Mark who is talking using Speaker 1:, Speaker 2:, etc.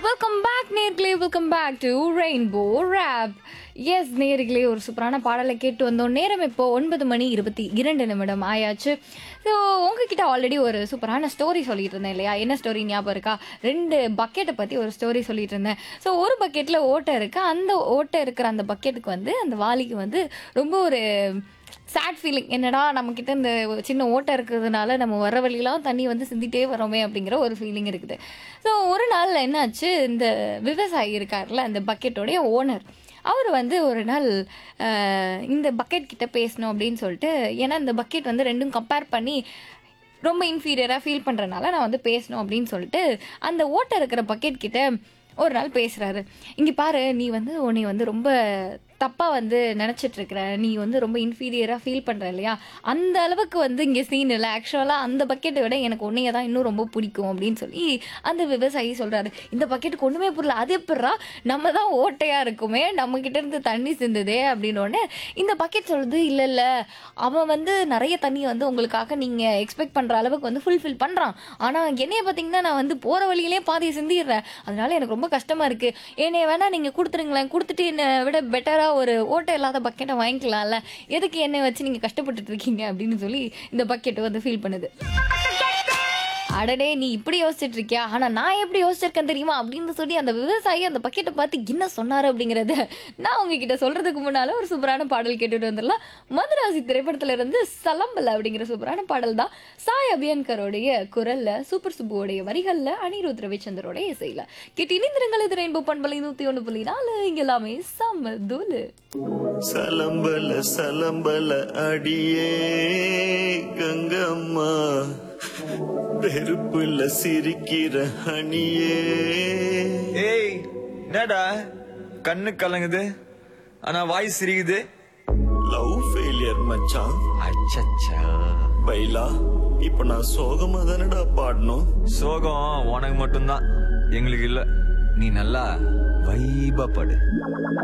Speaker 1: welcome back நேர்களே welcome back to Rainbow ரேப் எஸ் நேர்களே ஒரு சூப்பரான பாடலை கேட்டு வந்தோம் நேரம் இப்போ ஒன்பது மணி இருபத்தி இரண்டு நிமிடம் ஆயாச்சு ஸோ உங்ககிட்ட ஆல்ரெடி ஒரு சூப்பரான ஸ்டோரி சொல்லிட்டு இருந்தேன் இல்லையா என்ன ஸ்டோரி ஞாபகம் இருக்கா ரெண்டு பக்கெட்டை பற்றி ஒரு ஸ்டோரி சொல்லிட்டு இருந்தேன் ஸோ ஒரு பக்கெட்டில் ஓட்டை இருக்கு அந்த ஓட்டை இருக்கிற அந்த பக்கெட்டுக்கு வந்து அந்த வாளிக்கு வந்து ரொம்ப ஒரு சேட் ஃபீலிங் என்னடா நம்மக்கிட்ட இந்த ஒரு சின்ன ஓட்டை இருக்கிறதுனால நம்ம வர வழியெல்லாம் தண்ணி வந்து சிந்திட்டே வரோமே அப்படிங்கிற ஒரு ஃபீலிங் இருக்குது ஸோ ஒரு நாள் என்னாச்சு இந்த விவசாயி இருக்கார்ல அந்த பக்கெட்டோடைய ஓனர் அவர் வந்து ஒரு நாள் அஹ், இந்த பக்கெட் கிட்ட பேசணும் அப்படின்னு சொல்லிட்டு ஏன்னா இந்த பக்கெட் வந்து ரெண்டும் கம்பேர் பண்ணி ரொம்ப இன்ஃபீரியராக ஃபீல் பண்ணுறனால நான் வந்து பேசணும் அப்படின்னு சொல்லிட்டு அந்த ஓட்டை இருக்கிற பக்கெட் கிட்ட ஒரு நாள் பேசுகிறாரு இங்கே பாரு நீ வந்து உன்னை வந்து ரொம்ப தப்பாக வந்து நினச்சிட்டு இருக்கிற நீ வந்து ரொம்ப இன்ஃபீரியராக ஃபீல் பண்ணுற இல்லையா அந்த அளவுக்கு வந்து இங்கே சீன் இல்லை ஆக்சுவலாக அந்த பக்கெட்டை விட எனக்கு உன்னைய தான் இன்னும் ரொம்ப பிடிக்கும் அப்படின்னு சொல்லி அந்த விவசாயி சொல்கிறாரு இந்த பக்கெட்டுக்கு ஒன்றுமே புரியல அது எப்படா நம்ம தான் ஓட்டையாக இருக்குமே நம்ம கிட்ட இருந்து தண்ணி சிந்துதே அப்படின்னோடனே இந்த பக்கெட் சொல்லுது இல்லை இல்லை அவன் வந்து நிறைய தண்ணியை வந்து உங்களுக்காக நீங்கள் எக்ஸ்பெக்ட் பண்ணுற அளவுக்கு வந்து ஃபுல்ஃபில் பண்ணுறான் ஆனால் என்னைய பார்த்தீங்கன்னா நான் வந்து போகிற வழியிலே பாதியை சிந்திடுறேன் அதனால எனக்கு ரொம்ப கஷ்டமாக இருக்குது என்னைய வேணா நீங்கள் கொடுத்துருங்களேன் கொடுத்துட்டு என்னை விட பெட்டராக ஒரு ஓட்டை இல்லாத பக்கெட்டை வாங்கிக்கலாம்ல எதுக்கு என்னை வச்சு நீங்கள் கஷ்டப்பட்டுட்டு இருக்கீங்க அப்படின்னு சொல்லி இந்த பக்கெட் வந்து ஃபீல் பண்ணுது அடடே நீ இப்படி யோசிச்சுட்டு இருக்கியா ஆனா நான் எப்படி யோசிச்சிருக்கேன் தெரியுமா அப்படின்னு சொல்லி அந்த விவசாயி அந்த பக்கெட்டை பார்த்து என்ன சொன்னாரு அப்படிங்கறத நான் உங்ககிட்ட சொல்றதுக்கு முன்னால ஒரு சூப்பரான பாடல் கேட்டுட்டு வந்துடலாம் மதுராசி திரைப்படத்துல இருந்து சலம்பல அப்படிங்கிற சூப்பரான பாடல் தான் சாய் அபியன்கரோடைய குரல்ல சூப்பர் சுப்புவோடைய வரிகள்ல அனிருத் ரவிச்சந்தரோட இசையில கேட்டு இணைந்திருங்கள் இது ரெயின்போ பண்பலை நூத்தி ஒண்ணு புள்ளி நாலு இங்க எல்லாமே செம்ம தூளு
Speaker 2: சலம்பல சலம்பல அடியே கங்கம்மா பெருப்புல சிரிக்கிற அணியே
Speaker 3: ஏய் என்னடா கண்ணு கலங்குது ஆனா வாய் சிரிக்குது
Speaker 2: லவ் ஃபெயிலியர் மச்சான்
Speaker 3: அச்சச்சா
Speaker 2: பைலா இப்ப நான் சோகமா தானடா பாடணும்
Speaker 3: சோகம் உனக்கு மட்டும்தான் எங்களுக்கு இல்ல நீ நல்லா வைபா படு